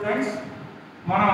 friends మనం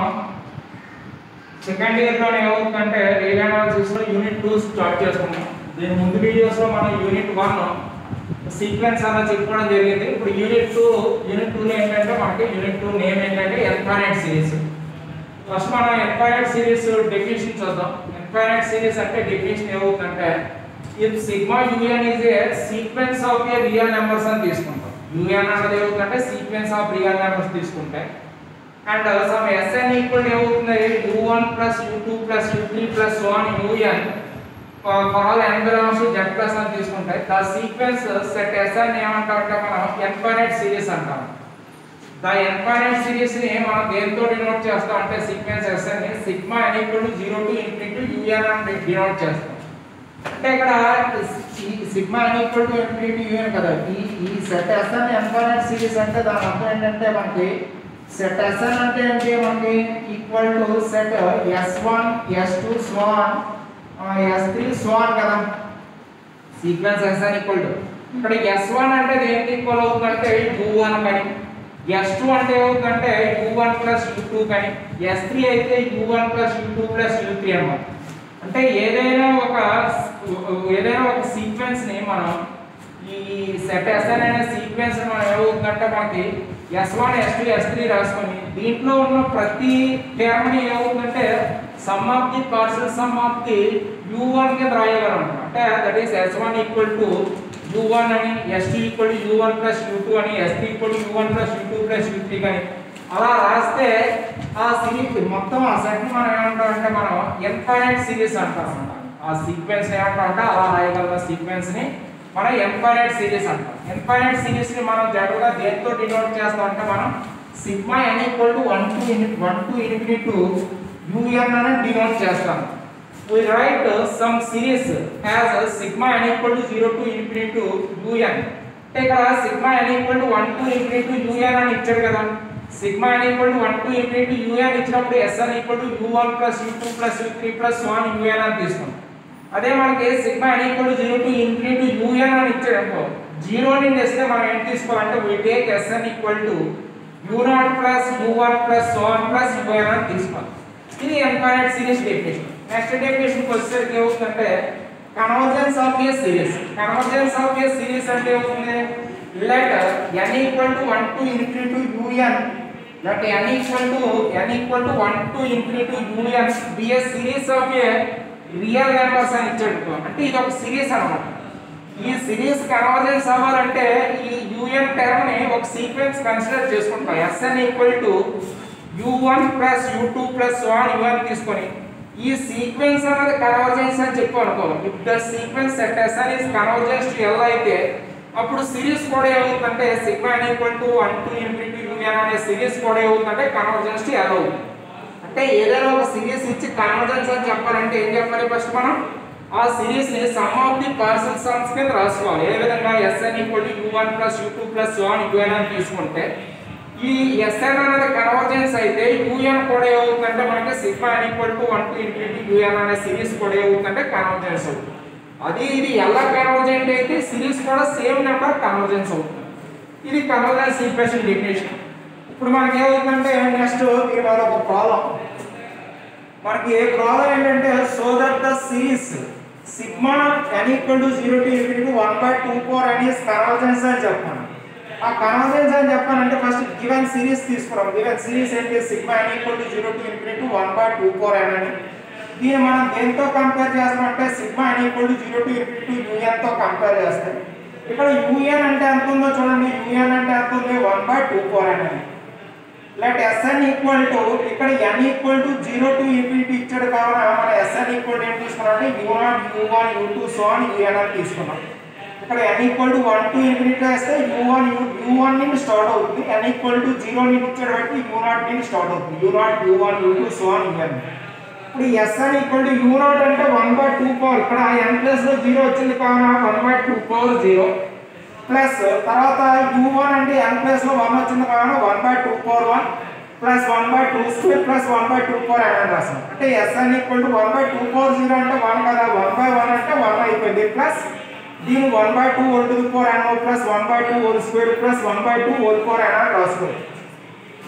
second ఇయర్లోనే ఏమవుతుందంటే రియల్ అనాలిసిస్లో యూనిట్ టూ స్టార్ట్ చేసుకున్నాం దీని ముందు వీడియోస్లో మనం యూనిట్ వన్ సీక్వెన్స్ అలా చెప్పుకోవడం జరిగింది ఇప్పుడు యూనిట్ టూ యూనిట్ టూలో ఏంటంటే మనకి యూనిట్ టూ నేమ్ ఏంటంటే ఎన్ఫైనైట్ సిరీస్ ఫస్ట్ మనం ఎన్ఫైనైట్ సిరీస్ డెఫినేషన్ చూద్దాం ఎన్ఫైనైట్ సిరీస్ అంటే డెఫినేషన్ ఏమవుతుందంటే if sigma U N is a sequence of a real numbers అని తీసుకుంటాం యూఎన్ అన్నది ఏమవుతుందంటే సీక్వెన్స్ ఆఫ్ రియల్ నెంబర్స్ తీసుకుంటే అండ్ సమ్ ఎస్ఎన్ ఈక్వల్ ఏమవుతుంది u1 plus u2 plus u3 plus 1 un for all n belongs to z plus అని తీసుకుంటే the sequence set S N ఏమంటామంటే మనం ఇన్ఫైనైట్ సిరీస్ అంటాం ద ఇన్ఫైనైట్ సిరీస్ ని మనం దేంతో డినోట్ చేస్తాం అంటే సీక్వెన్స్ ఎస్ఎన్ ని sigma n equal to 0 to infinity un అని డినోట్ చేస్తాం అంటే ఇక్కడ sigma n equal to infinity un కదా ఈ ఈ సెట్ ఎస్ఎన్ ఇన్ఫైనైట్ సిరీస్ అంటే దాని అర్థం ఏంటంటే మనకి సెట్ ఎస్ఎన్ అంటే ఏంటి మనకి equal to set S one S two so on ఎస్3 స్వాన్ కదా సీక్వెన్స్ ఎస్ఎన్ ఈక్వల్ టు ఇక్కడ ఎస్1 అంటే దేనికి ఈక్వల్ అవుతుందంటే u1 కానీ ఎస్2 అంటే ఏమవుతుందంటే u1 ప్లస్ u2 కానీ ఎస్3 అయితే u1 plus u2 plus u3 అన్నమాట అంటే ఏదైనా ఒక ఏదైనా ఒక సీక్వెన్స్ ని మనం ఈ సెట్ ఎస్ఎన్ అనే సీక్వెన్స్ మనం ఏమవుతుందంటే మనకి S one S two S three రాసుకొని దీంట్లో ఉన్న ప్రతి టర్మ్ ని ఏమవుతుందంటే sum of the partial sum of the U one కింద రాయగలం అంటే that is S one equal to U one అని S two equal to U one plus U two అని S three equal to U one plus U two plus U three కానీ అలా రాస్తే ఆ series మొత్తం ఆ సెట్ మనం ఏమంటాం అంటే మనం ఇన్ఫైనైట్ సిరీస్ అంటాం అన్నమాట ఆ సీక్వెన్స్ ఏమంటాం అంటే అలా రాయగల సీక్వెన్స్ ని మనం ఇన్ఫైనైట్ సిరీస్ అంటాం ఇన్ఫైనైట్ సిరీస్ ని మనం జనరల్ గా దేంతో డినోట్ చేస్తాం అంటే మనం sigma n equal to 1 to infinity 1 to infinity to un అని డినోట్ చేస్తాం we write uh, some series as uh, sigma n equal to 0 to infinity to un అంటే ఇక్కడ sigma n equal to 1 to infinity to un అని ఇచ్చాడు కదా sigma n equal to 1 to infinity to un ఇచ్చినప్పుడు sn equal to u1 plus u2 plus u3 plus 1 un అని తీసుకుంటాం అదే మనకి sigma n equal to 0 to infinity to un అని ఇచ్చాడు అనుకో జీరో నుండి వస్తే మనం ఏం తీసుకోవాలంటే we take sn equal to u0 plus u1 plus 1 plus un అని తీసుకోవాలి ఇది infinite series definition next definition వచ్చేసరికి ఏమవుతుందంటే convergence of a series convergence of a series అంటే ఏమవుతుంది let n equal to 1 to infinity to un let n equal to n equal to 1 to infinity to un be a series of a real numbers అని ఇచ్చాడు అంటే ఇది ఒక series అన్నమాట ఈ series convergence అవ్వాలంటే ఈ un టర్మ్ ని ఒక సీక్వెన్స్ కన్సిడర్ చేసుకుంటాం sn equal to u1 plus u2 plus 1 un తీసుకొని ఈ సీక్వెన్స్ అనేది కన్వర్జెన్స్ అని చెప్పి అనుకోవాలి if the sequence set SN is convergence to L అయితే అప్పుడు సిరీస్ కూడా ఏమవుతుందంటే sigma n equal to 1 to infinity un అనే సిరీస్ కూడా ఏమవుతుందంటే కన్వర్జెన్స్ టు ఎల్ అవుతుంది అంటే ఏదైనా ఒక సిరీస్ ఇచ్చి కన్వర్జెన్స్ అని చెప్పాలంటే ఏం చెప్పాలి ఫస్ట్ మనం ఆ సిరీస్ ని sum of the partial sums కింద రాసుకోవాలి ఏ విధంగా SN equal to u1 plus u2 plus 1 un అని తీసుకుంటే ఈ ఎస్ఎన్ అనేది కన్వర్జెన్స్ అయితే యూఎన్ కూడా ఏమవుతుందంటే మనకి sigma n equal to 1 to infinity UN అనే సిరీస్ కూడా ఏమవుతుందంటే కన్వర్జెన్స్ అవుతుంది అది ఇది ఎలా కన్వర్జెంట్ అయితే సిరీస్ కూడా సేమ్ నెంబర్ కన్వర్జెన్స్ అవుతుంది ఇది కన్వర్జెన్స్ ఈక్వేషన్ డెఫినేషన్ ఇప్పుడు మనకి ఏమవుతుందంటే నెక్స్ట్ దీని మీద ఒక ప్రాబ్లం మనకి ఏ ప్రాబ్లం ఏంటంటే so that the series sigma n equal to 0 to infinity 1 by 2 4 అని కన్వర్జెన్స్ అని చెప్పాను ఆ కన్వర్జెన్స్ అని చెప్పాలంటే ఫస్ట్ గివెన్ సిరీస్ తీసుకున్నాం గివెన్ సిరీస్ ఏంటి sigma n equal to 0 to infinity 1 by 2 4 n అని దీన్ని మనం దేంతో కంపేర్ చేస్తామంటే sigma n equal to 0 to infinity un తో కంపేర్ చేస్తే ఇక్కడ un అంటే ఎంత ఉందో చూడండి un అంటే ఎంత ఉంది 1 బై 2 4 n అని లెట్ Sn ఈక్వల్ టు ఇక్కడ n equal to 0 to infinity ఇచ్చాడు కావున మన Sn ఈక్వల్ టు ఏం తీసుకున్నాం అంటే u0 u1 u2 so on un అని తీసుకున్నాం ఇక్కడ n equal to 1 to infinity వేస్తే u1 u1 నుండి స్టార్ట్ అవుతుంది n ఈక్వల్ టు 0 నుండి ఇచ్చాడు బట్టి u0 నుండి స్టార్ట్ అవుతుంది u0 u1 u2 so on un ఇప్పుడు Sn ఈక్వల్ టు u0 అంటే 1 బై 2 పవర్ ఇక్కడ n ప్లస్ లో 0 వచ్చింది కావున 1 బై 2 పవర్ 0 ప్లస్ తర్వాత u1 అంటే n ప్లస్ లో 1 వచ్చింది కావున 1 by 2 power 1 plus 1 by 2 square plus 1 by 2 power n అని రాసాం అంటే Sn equal to 1 by 2 power 0 అంటే 1 కదా 1 బై 1 అంటే 1 అయిపోయింది ప్లస్ దీని 1 by 2 whole to the power n plus 1 by 2 whole square plus 1 by 2 whole power n అని రాసుకోవచ్చు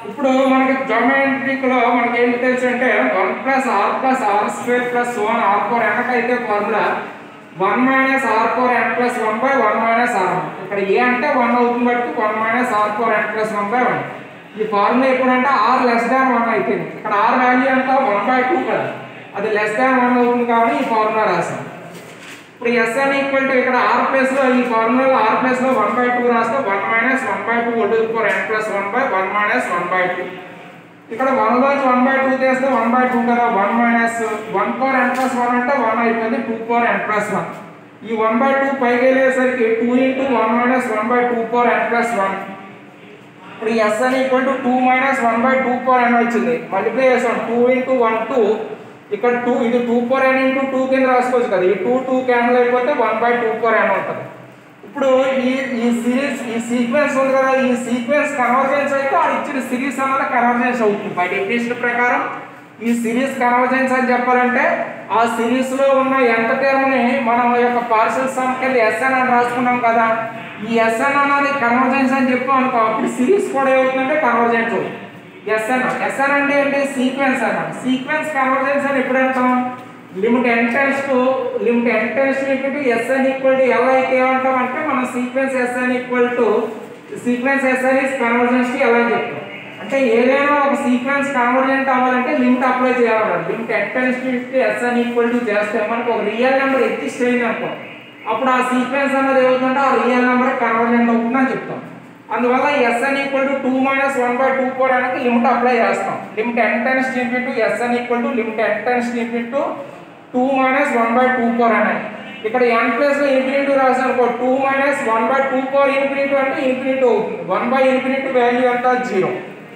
ఇప్పుడు మనకి జోమెట్రిక్ లో మనకి ఏంటి తెలుసు అంటే one plus R plus R square plus one R four వెనకైతే formula one minus R four N plus one by one minus R one ఇక్కడ ఏ అంటే వన్ అవుతుంది బట్టి one minus R four N plus one by one ఈ formula ఎప్పుడంటే R less than one అయిపోయింది ఇక్కడ R value ఎంత one by two కదా అది లెస్ దాన్ వన్ అవుతుంది కాబట్టి ఈ ఫార్ములా రాసాం ఇప్పుడు ఎస్ఎన్ ఈక్వల్ టు ఇక్కడ ఆర్ ప్లస్ లో ఈ ఫార్ములాలో ఆర్ ప్లస్ లో వన్ బై టూ రాస్తే one minus one by two ఒడ్డు four N plus one by one minus one by two ఇక్కడ వన్ నుంచి వన్ బై టూ చేస్తే వన్ బై టూ కదా one minus one four N plus one అంటే one అయిపోయింది two four N plus one ఈ one by two పైకి వెళ్ళేసరికి two into one minus one by two four N plus one ఇప్పుడు SN equal to two minus one by two four అని వచ్చింది multiply చేసాం two into one two ఇక్కడ two ఇది two four N into two కింద రాసుకోవచ్చు కదా ఈ టూ టూ క్యాన్సిల్ అయిపోతే one by two four N ఉంటుంది ఇప్పుడు ఈ ఈ సిరీస్ ఈ సీక్వెన్స్ ఉంది కదా ఈ సీక్వెన్స్ కన్వర్జెన్స్ అయితే ఆ ఇచ్చిన సిరీస్ అన్నది కన్వర్జెన్స్ అవుతుంది బై డెఫినేషన్ ప్రకారం ఈ సిరీస్ కన్వర్జెన్స్ అని చెప్పాలంటే ఆ సిరీస్ లో ఉన్న ఎంత టర్మ్ ని మనం యొక్క పార్సల్ సమ్ కింద ఎస్ఎన్ అని రాసుకున్నాం కదా ఈ ఎస్ఎన్ అన్నది కన్వర్జెన్స్ అని చెప్పాం అనుకో అప్పుడు సిరీస్ కూడా ఏమవుతుందంటే కన్వర్జెన్స్ అవుతుంది ఎస్ఎన్ ఎస్ఎన్ అంటే ఏంటి సీక్వెన్స్ అన్నమాట సీక్వెన్స్ కన్వర్జెన్స్ అని ఎప్పుడు అంటాం limit N tends to limit N tends to SN equal to ఎలా అయితే ఏమంటాం అంటే మనం sequence SN equal to sequence SN is convergence to ఎలా అని చెప్తాం అంటే ఏదైనా ఒక సీక్వెన్స్ కన్వర్జెంట్ అవ్వాలంటే లిమిట్ అప్లై చేయాలన్నమాట limit N tends to SN equal to చేస్తే మనకు ఒక రియల్ నెంబర్ ఎగ్జిస్ట్ అయింది అనుకో అప్పుడు ఆ సీక్వెన్స్ అన్నది ఏమవుతుందంటే ఆ రియల్ నెంబర్ కన్వర్జెంట్ అవుతుందని చెప్తాం అందువల్ల SN equal to two minus one by two four అనేది లిమిట్ అప్లై చేస్తాం limit N tends DP to SN equal to limit N tends DP to two minus one by two four అనేది ఇక్కడ N plus లో infinity రాసాను అనుకో two minus one by two four infinity అంటే infinity అవుతుంది one by infinity value ఎంత zero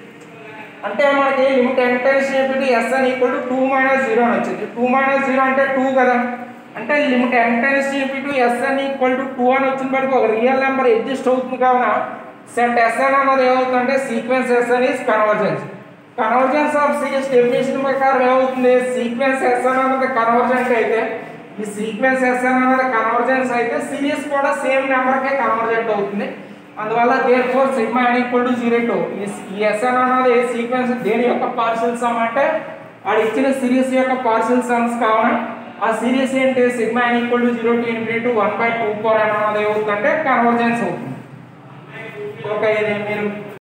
అంటే మనకి limit N tends DP SN equal to two minus zero అని వచ్చింది టూ మైనస్ జీరో అంటే టూ కదా అంటే limit N tends DP to SN equal to two అని వచ్చిన బట్టి ఒక రియల్ నెంబర్ ఎగ్జిస్ట్ అవుతుంది కావున సెట్ ఎస్ఎన్ అన్నది ఏమవుతుందంటే sequence SN is convergence convergence of series definition ప్రకారం ఏమవుతుంది సీక్వెన్స్ ఎస్ఎన్ అన్నది కన్వర్జెంట్ అయితే ఈ సీక్వెన్స్ ఎస్ఎన్ అన్నది కన్వర్జెన్స్ అయితే సిరీస్ కూడా సేమ్ నెంబర్కే కన్వర్జెంట్ అవుతుంది అందువల్ల therefore sigma N equal to zero two ఈ ఎస్ఎన్ అన్నది సీక్వెన్స్ దేని యొక్క పార్షల్ సమ్ అంటే వాడు ఇచ్చిన సిరీస్ యొక్క పార్షల్ సమ్స్ కావున ఆ సిరీస్ ఏంటి sigma N equal to zero to infinity one by two four అన్నది ఏమవుతుందంటే కన్వర్జెన్స్ అవుతుంది ఓకే ఇది మీరు